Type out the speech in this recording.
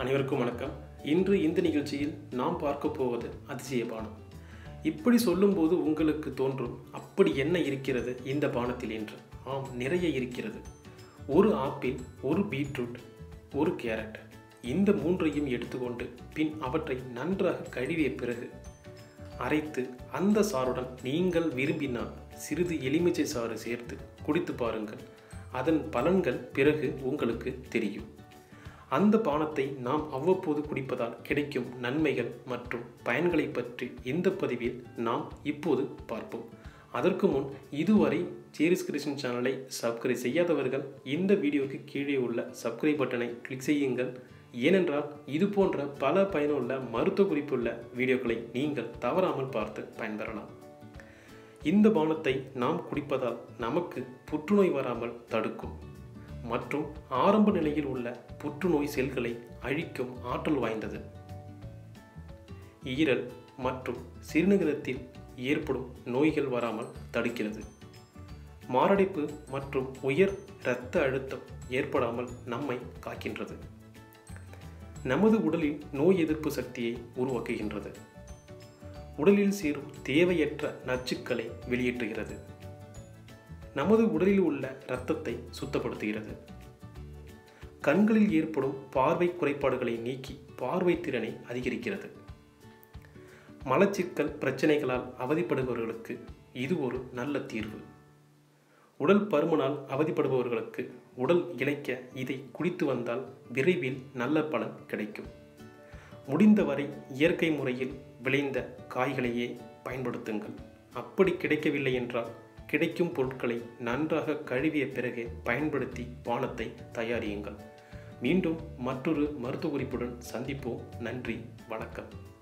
அனைவருக்கும் வணக்கம் இன்று இந்த நிகழ்ச்சியில் நாம் பார்க்க போவது அதிசய பானம் இப்படி சொல்லும்போது உங்களுக்கு தோன்றும் அப்படி என்ன இருக்கிறது இந்த பானத்தில் என்று ஆம் நிறைய இருக்கிறது ஒரு ஆப்பிள் ஒரு பீட்ரூட் ஒரு கேரட் இந்த மூன்றையும் எடுத்துக்கொண்டு பின் அவற்றை நன்றாக கழுவிய பிறகு அரைத்து அந்த சாறுடன் நீங்கள் விரும்பினால் சிறிது எலுமிச்சை சாறு சேர்த்து குடித்து பாருங்கள் அதன் பலன்கள் பிறகு உங்களுக்கு தெரியும் அந்த பானத்தை நாம் அவ்வப்போது குடிப்பதால் கிடைக்கும் நன்மைகள் மற்றும் பயன்களை பற்றி இந்த பதிவில் நாம் இப்போது பார்ப்போம் அதற்கு முன் இதுவரை சேரிஸ் கிருஷ்ணன் சேனலை சப்ஸ்கிரைப் செய்யாதவர்கள் இந்த வீடியோவுக்கு கீழே உள்ள சப்ஸ்கிரைப் பட்டனை கிளிக் செய்யுங்கள் ஏனென்றால் இது போன்ற பல பயனுள்ள மருத்துவ குறிப்புள்ள வீடியோக்களை நீங்கள் தவறாமல் பார்த்து பயன்பெறலாம் இந்த பானத்தை நாம் குடிப்பதால் நமக்கு புற்றுநோய் வராமல் தடுக்கும் மற்றும் ஆரம்ப நிலையில் உள்ள புற்றுநோய் செல்களை அழிக்கும் ஆற்றல் வாய்ந்தது ஈரல் மற்றும் சிறுநீரகத்தில் ஏற்படும் நோய்கள் வராமல் தடுக்கிறது மாரடைப்பு மற்றும் உயர் இரத்த அழுத்தம் ஏற்படாமல் நம்மை காக்கின்றது நமது உடலில் நோய் எதிர்ப்பு சக்தியை உருவாக்குகின்றது உடலில் சேரும் தேவையற்ற நச்சுக்களை வெளியேற்றுகிறது நமது உடலில் உள்ள இரத்தத்தை சுத்தப்படுத்துகிறது கண்களில் ஏற்படும் பார்வை குறைபாடுகளை நீக்கி பார்வை திறனை அதிகரிக்கிறது மலச்சிக்கல் பிரச்சனைகளால் அவதிப்படுபவர்களுக்கு இது ஒரு நல்ல தீர்வு உடல் பருமனால் அவதிப்படுபவர்களுக்கு உடல் இழைக்க இதை குடித்து வந்தால் விரைவில் நல்ல பலன் கிடைக்கும் முடிந்தவரை இயற்கை முறையில் விளைந்த காய்களையே பயன்படுத்துங்கள் அப்படி கிடைக்கவில்லை என்றால் கிடைக்கும் பொருட்களை நன்றாக கழுவிய பிறகு பயன்படுத்தி பானத்தை தயாரியுங்கள் மீண்டும் மற்றொரு மருத்துவ குறிப்புடன் சந்திப்போம் நன்றி வணக்கம்